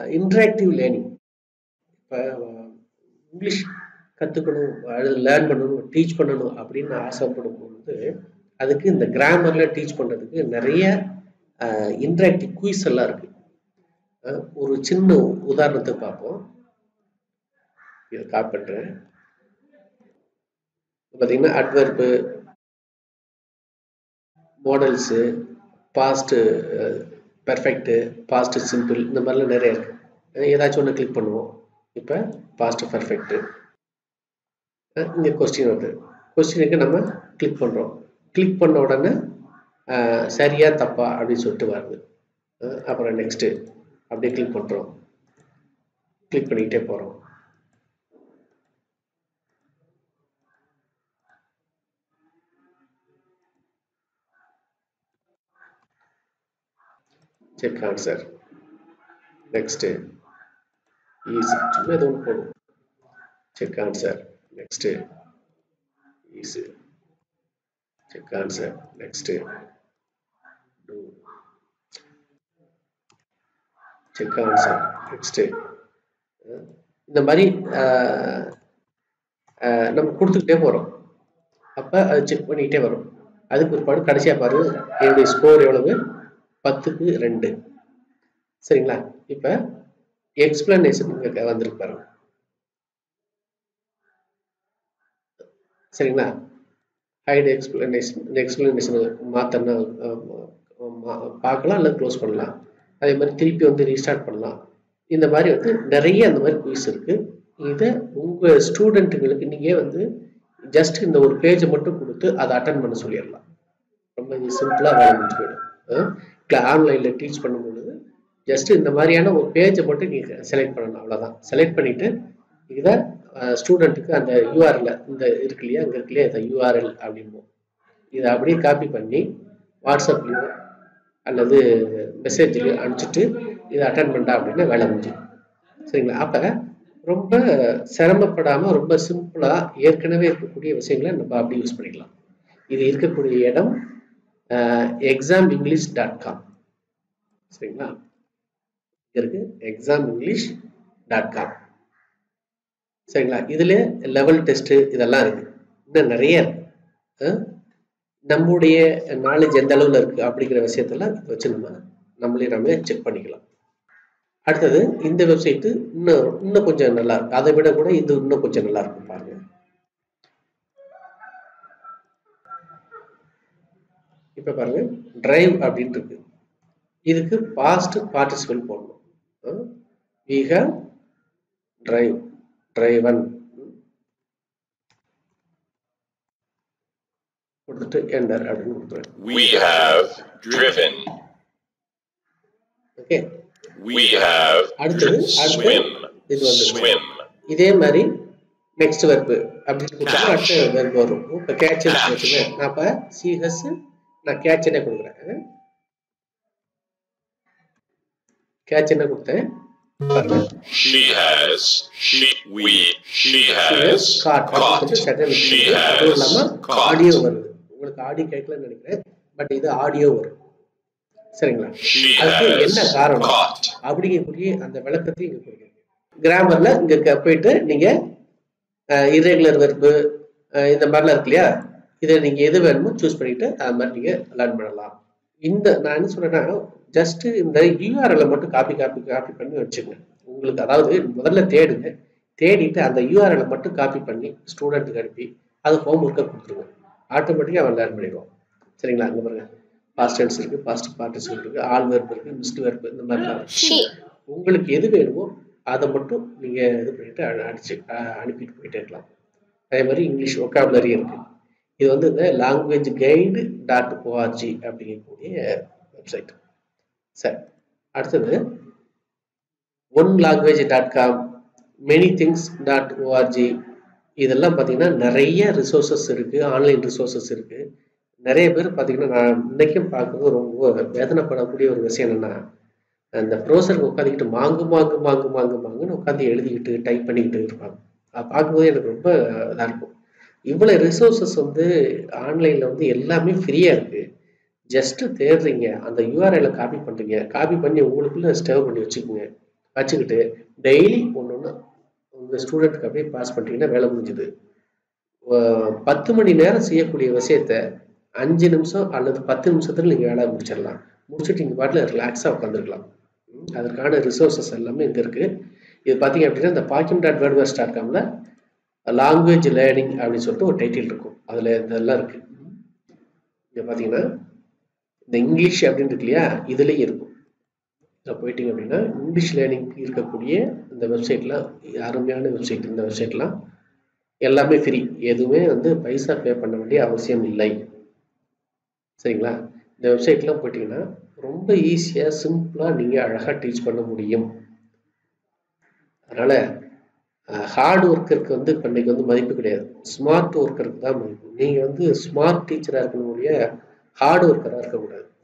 Interactive learning இப்போ English கற்றுக்கணும் அது லேர்ன் பண்ணணும் டீச் பண்ணணும் அப்படின்னு ஆசைப்படும் போது அதுக்கு இந்த கிராமரில் டீச் பண்ணுறதுக்கு நிறைய இன்ட்ராக்டிவ் குயிஸ் எல்லாம் இருக்கு அஹ் ஒரு சின்ன உதாரணத்தை பார்ப்போம் இதை காப்பி பண்ணுறேன் பார்த்தீங்கன்னா adverb models past perfect past simple இந்த மாதிரிலாம் நிறைய இருக்கு அஹ் ஏதாச்சும் ஒன்று கிளிக் பண்ணுவோம் இப்போ பாஸ்ட் பெர்ஃபெக்ட்டு இங்கே கொஸ்டின் வருது கொஸ்டினுக்கு நம்ம கிளிக் பண்ணுறோம் கிளிக் பண்ண உடனே அஹ், சரியா தப்பா அப்படின்னு சொல்லிட்டு வருது அஹ் அப்புறம் நெக்ஸ்ட்டு அப்படியே கிளிக் பண்ணுறோம் கிளிக் பண்ணிக்கிட்டே போகிறோம் செக் ஆன்சர் நெக்ஸ்ட்டு ஈஸி சும்மா ஏதோ ஒன்று போடும் check answer next easy check answer next do check answer next இந்த மாதிரி அஹ், அஹ், நம்ம கொடுத்துக்கிட்டே போகிறோம் அப்போ அது செக் பண்ணிக்கிட்டே வரும் அதுக்கு பிற்பாடு கடைசியாக பாரு என்னுடைய ஸ்கோர் எவ்வளவு பத்துக்கு ரெண்டு சரிங்களா இப்போ எக்ஸ்பிளனேஷன் இங்கே வந்திருக்கு பாருங்க சரிங்களா ஹைட் எக்ஸ்பிளனேஷன் இந்த எக்ஸ்பிளனேஷன் மாற்றனா பார்க்கலாம் இல்லை க்ளோஸ் பண்ணலாம் அதே மாதிரி திருப்பி வந்து ரீஸ்டார்ட் பண்ணலாம் இந்த மாதிரி வந்து நிறைய அந்த மாதிரி குயிஸ் இருக்கு இதை உங்கள் ஸ்டூடெண்ட்டுங்களுக்கு நீங்கள் வந்து ஜஸ்ட் இந்த ஒரு பேஜை மட்டும் கொடுத்து அதை அட்டன் பண்ண சொல்லிடலாம் ரொம்ப சிம்பிளாக வேலை முடிஞ்சு போயிடும் ஆன்லைனில் டீச் பண்ணும் பொழுது ஜஸ்ட் இந்த மாதிரியான ஒரு பேஜை மட்டும் நீங்கள் செலக்ட் பண்ணணும் அவ்வளோதான் செலக்ட் பண்ணிவிட்டு இதை ஸ்டூடெண்ட்டுக்கு அந்த யூஆர்எல் இந்த இருக்கு இல்லையா அங்கே இருக்கு இல்லையா இந்த யூஆர்எல் அப்படிம்போம் இதை அப்படியே காப்பி பண்ணி வாட்ஸ்அப்லேயோ அல்லது மெசேஜ்லையோ அனுப்பிச்சிட்டு இதை அட்டன் பண்ணா அப்படின்னா வேலை முடிஞ்சு சரிங்களா அப்போ ரொம்ப சிரமப்படாமல் ரொம்ப சிம்பிளாக ஏற்கனவே இருக்கக்கூடிய விஷயங்களை நம்ம அப்படி யூஸ் பண்ணிக்கலாம் இது இருக்கக்கூடிய இடம் எக்ஸாம் இங்கிலீஷ் டாட் காம் சரிங்களா இங்க இருக்கு எக்ஸாம் இங்கிலீஷ் டாட் காம் சரிங்களா இதுல லெவல் டெஸ்ட் இதெல்லாம் இருக்கு இன்னும் நிறைய இருக்கு அஹ் நம்முடைய நாலேஜ் எந்த அளவுல இருக்கு அப்படிங்கிற விஷயத்தெல்லாம் இதை வச்சு நம்ம நம்மளே நம்ம செக் பண்ணிக்கலாம் அடுத்தது இந்த வெப்சைட் இன்னும் இன்னும் கொஞ்சம் நல்லா இருக்கு அதை விட கூட இது இன்னும் கொஞ்சம் நல்லா இருக்கும் பாருங்க இப்ப பாருங்க டிரைவ் அப்படின்னு இருக்கு இதுக்கு பாஸ்ட் பார்ட்டிசிபல் போடணும் வி ஹவ் டிரைவ் டிரைவன் கொடுத்துட்டு என்டர் அப்படின்னு கொடுத்துருவேன் We have driven. Okay We have அடுத்தது dri- அடுத்து swim. இது வந்து Swim. இதே மாதிரி நெக்ஸ்ட் வெர்பு அப்படின்னு கொடுத்தா அடுத்த வெர்பு வரும் இப்போ கேட்ச் வச்சுக்கேன் நான் இப்போ சிஹெஸ் நான் கேட்ச் என்ன கொடுக்குறேன் கேட்ச் என்ன கொடுத்தேன் பாருங்க She has. She. We. She has caught caught. She அதுவும் has இல்லாம caught. ஆடியோ வருது உங்களுக்கு ஆடியோ கேட்கலன்னு நினைக்கிறேன் பட் இது ஆடியோ வரும் சரிங்களா She அதுக்கு என்ன has காரணம் caught. அப்படிங்கக்கூடிய அந்த விளக்கத்தையும் இங்க கொடுக்குறேன் கிராமர்ல இங்க க- போயிட்டு நீங்க இரெகுலர் வெர்பு இந்த மாதிரிலாம் இருக்கு இல்லையா இதை நீங்க எது வேணுமோ சூஸ் பண்ணிட்டு அது மாதிரி நீங்க லேர்ன் பண்ணலாம் இந்த நான் என்ன சொல்றேன்னா ஜஸ்ட் இந்த யூஆர்எல்ல மட்டும் காப்பி காப்பி காப்பி பண்ணி வச்சுக்கோங்க உங்களுக்கு அதாவது முதல்ல தேடுங்க தேடிட்டு அந்த யூஆர்எல்ல மட்டும் காப்பி பண்ணி ஸ்டூடெண்ட்டுக்கு அனுப்பி அது ஹோம் ஒர்க்கை கொடுத்துருங்க ஆட்டோமேட்டிக்காக அவன் லேர்ன் பண்ணிடுவான் சரிங்களா அங்கே பாருங்க பாஸ்ட் டென்ஸ் இருக்கு பாஸ்ட் பார்ட்டிசிபிள் இருக்கு ஆல் வெர்ப் இருக்கு மிஸ்ட் வெர்ப் இந்த மாதிரிலாம் இருக்கு. She. உங்களுக்கு எது வேணுமோ அதை மட்டும் நீங்க இது பண்ணிட்டு அ- அடிச்சு அ- அனுப்பிட்டு போயிட்டே இருக்கலாம் அதே மாதிரி இங்கிலீஷ் ஒக்காபுலரி இருக்கு இது வந்து இந்த லாங்குவேஜ் கைடு டாட் ஓஆர்ஜி அப்படிங்கக்கூடிய வெப்சைட் சரி அடுத்தது one language dot com many things dot O R G இதெல்லாம் பார்த்தீங்கன்னா நிறைய ரிசோர்சஸ் இருக்கு ஆன்லைன் ரிசோர்சஸ் இருக்கு நிறைய பேர் பார்த்தீங்கன்னா நான் இன்னைக்கும் பார்க்குறது ரொம்ப வேதனைப்படக்கூடிய ஒரு விஷயம் என்னன்னா அந்த ப்ரோசருக்கு உட்காந்துக்கிட்டு மாங்கு மாங்கு மாங்கு மாங்கு மாங்குன்னு உட்காந்து எழுதிக்கிட்டு டைப் பண்ணிக்கிட்டு இருப்பாங்க அதை பார்க்கும்போது எனக்கு ரொம்ப இதாக இருக்கும் இவ்வளோ ரிசோர்சஸ் வந்து ஆன்லைனில் வந்து எல்லாமே ஃப்ரீயாக இருக்கு ஜஸ்ட் தேடுறீங்க அந்த யூஆர்எல்ல காப்பி பண்ணுறீங்க காப்பி பண்ணி உங்களுக்குள்ள ஸ்டேவ் பண்ணி வச்சுக்கோங்க வச்சுக்கிட்டு டெய்லி ஒன்று ஒன்று உங்கள் ஸ்டூடெண்ட்டுக்கு அப்படியே பாஸ் பண்ணிட்டீங்கன்னா வேலை முடிஞ்சுது அஹ் பத்து மணி நேரம் செய்யக்கூடிய விஷயத்த அஞ்சு நிமிஷம் அல்லது பத்து நிமிஷத்துல நீங்கள் வேலை முடிச்சிடலாம் முடிச்சுட்டு நீங்கள் பாட்டில் ரிலாக்ஸாக உட்காந்துருக்கலாம் அதற்கான ரிசோர்ஸஸ் எல்லாமே இங்கே இருக்குது இது பார்த்தீங்க அப்படின்னா இந்த பாக்கியம் டாட் வேர்ட்வேர்ஸ் டாட் காமில் லாங்குவேஜ் லேர்னிங் அப்படின்னு சொல்லிட்டு ஒரு டைட்டில் இருக்கும் அதில் இதெல்லாம் இருக்குது இங்கே பார்த்தீங்கன்னா இந்த இங்கிலீஷ் அப்படின்னு இருக்கு இல்லையா இதுலேயும் இருக்கும் இதில் போயிட்டீங்க அப்படின்னா இங்கிலீஷ் லேர்னிங் இருக்கக்கூடிய இந்த வெப்சைட்லாம் அருமையான வெப்சைட் இந்த வெப்சைட்லாம் எல்லாமே ஃப்ரீ எதுவுமே வந்து பைசா பே பண்ண வேண்டிய அவசியம் இல்லை சரிங்களா இந்த வெப்சைட்லாம் போயிட்டீங்கன்னா ரொம்ப ஈஸியாக சிம்பிளாக நீங்கள் அழகாக டீச் பண்ண முடியும் அதனால் ஹார்ட் ஒர்க்கருக்கு வந்து இப்போ இன்னைக்கு வந்து மதிப்பு கிடையாது ஸ்மார்ட் ஒர்க்கருக்கு தான் மதிப்பு நீங்கள் வந்து ஸ்மார்ட் டீச்சராக இருக்கணும் ஒழிய ஹார்ட் ஒர்க்கராக இருக்கக்கூடாது